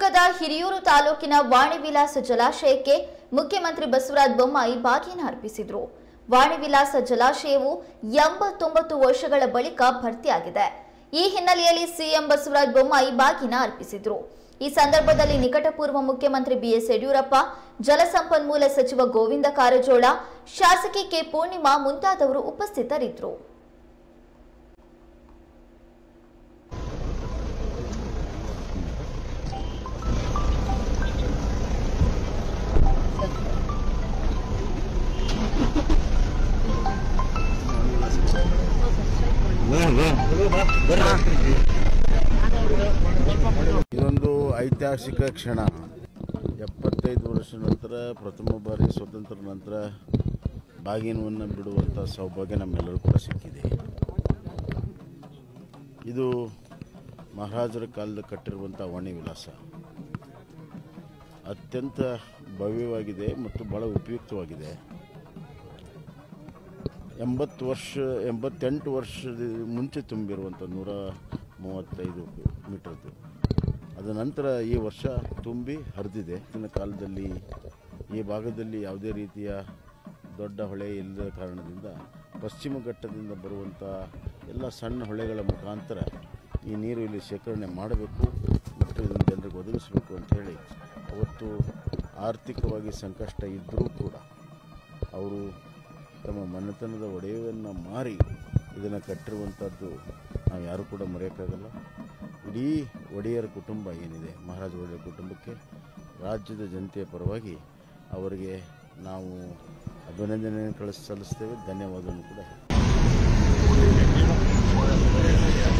ಶಿವಮೊಗ್ಗದ ಹಿರಿಯೂರು ತಾಲೂಕಿನ ವಾಣಿವಿಲಾಸ ಜಲಾಶಯಕ್ಕೆ ಮುಖ್ಯಮಂತ್ರಿ ಬಸವರಾಜ ಬೊಮ್ಮಾಯಿ ಬಾಗಿನ ಅರ್ಪಿಸಿದ್ರು ವಾಣಿವಿಲಾಸ ಜಲಾಶಯವು ಎಂಬತ್ತೊಂಬತ್ತು ವರ್ಷಗಳ ಬಳಿಕ ಭರ್ತಿಯಾಗಿದೆ ಈ ಹಿನ್ನೆಲೆಯಲ್ಲಿ ಸಿಎಂ ಬಸವರಾಜ ಬೊಮ್ಮಾಯಿ ಬಾಗಿನ ಅರ್ಪಿಸಿದ್ರು ಈ ಸಂದರ್ಭದಲ್ಲಿ ನಿಕಟಪೂರ್ವ ಮುಖ್ಯಮಂತ್ರಿ ಬಿಎಸ್ ಯಡಿಯೂರಪ್ಪ ಜಲಸಂಪನ್ಮೂಲ ಸಚಿವ ಗೋವಿಂದ ಕಾರಜೋಳ ಶಾಸಕಿ ಕೆ ಪೂರ್ಣಿಮಾ ಮುಂತಾದವರು ಉಪಸ್ಥಿತರಿದ್ದರು ಇದೊಂದು ಐತಿಹಾಸಿಕ ಕ್ಷಣ ಎಪ್ಪತ್ತೈದು ವರ್ಷ ನಂತರ ಪ್ರಥಮ ಬಾರಿ ಸ್ವತಂತ್ರ ನಂತರ ಬಾಗಿನವನ್ನು ಬಿಡುವಂಥ ಸೌಭಾಗ್ಯ ನಮ್ಮೆಲ್ಲರೂ ಕೂಡ ಸಿಕ್ಕಿದೆ ಇದು ಮಹಾರಾಜರ ಕಾಲದ ಕಟ್ಟಿರುವಂಥ ವಾಣಿ ವಿಲಾಸ ಅತ್ಯಂತ ಭವ್ಯವಾಗಿದೆ ಮತ್ತು ಬಹಳ ಉಪಯುಕ್ತವಾಗಿದೆ ಎಂಬತ್ತು ವರ್ಷ ಎಂಬತ್ತೆಂಟು ವರ್ಷದ ಮುಂಚೆ ತುಂಬಿರುವಂಥ ನೂರ ಮೂವತ್ತೈದು ಮೀಟರ್ದು ಅದ ನಂತರ ಈ ವರ್ಷ ತುಂಬಿ ಹರಿದಿದೆ ಇನ್ನು ಕಾಲದಲ್ಲಿ ಈ ಭಾಗದಲ್ಲಿ ಯಾವುದೇ ರೀತಿಯ ದೊಡ್ಡ ಹೊಳೆ ಇಲ್ಲದ ಕಾರಣದಿಂದ ಪಶ್ಚಿಮ ಘಟ್ಟದಿಂದ ಬರುವಂಥ ಎಲ್ಲ ಸಣ್ಣ ಹೊಳೆಗಳ ಮುಖಾಂತರ ಈ ನೀರು ಇಲ್ಲಿ ಶೇಖರಣೆ ಮಾಡಬೇಕು ಮತ್ತು ಇದನ್ನು ಜನರಿಗೆ ಒದಗಿಸಬೇಕು ಅಂಥೇಳಿ ಅವತ್ತು ಆರ್ಥಿಕವಾಗಿ ಸಂಕಷ್ಟ ಇದ್ದರೂ ಕೂಡ ಅವರು ತಮ್ಮ ಮನೆತನದ ಒಡೆಯವನ್ನು ಮಾರಿ ಇದನ್ನು ಕಟ್ಟಿರುವಂಥದ್ದು ನಾವು ಯಾರೂ ಕೂಡ ಮರೆಯೋಕ್ಕಾಗಲ್ಲ ಇಡೀ ಒಡೆಯರ ಕುಟುಂಬ ಏನಿದೆ ಮಹಾರಾಜ ಒಡೆಯರ ಕುಟುಂಬಕ್ಕೆ ರಾಜ್ಯದ ಜನತೆಯ ಪರವಾಗಿ ಅವರಿಗೆ ನಾವು ಅಭಿನಂದನೆ ಕಳಿಸ್ ಸಲ್ಲಿಸ್ತೇವೆ ಧನ್ಯವಾದವನ್ನು ಕೂಡ ಹೇಳ್ತೇವೆ.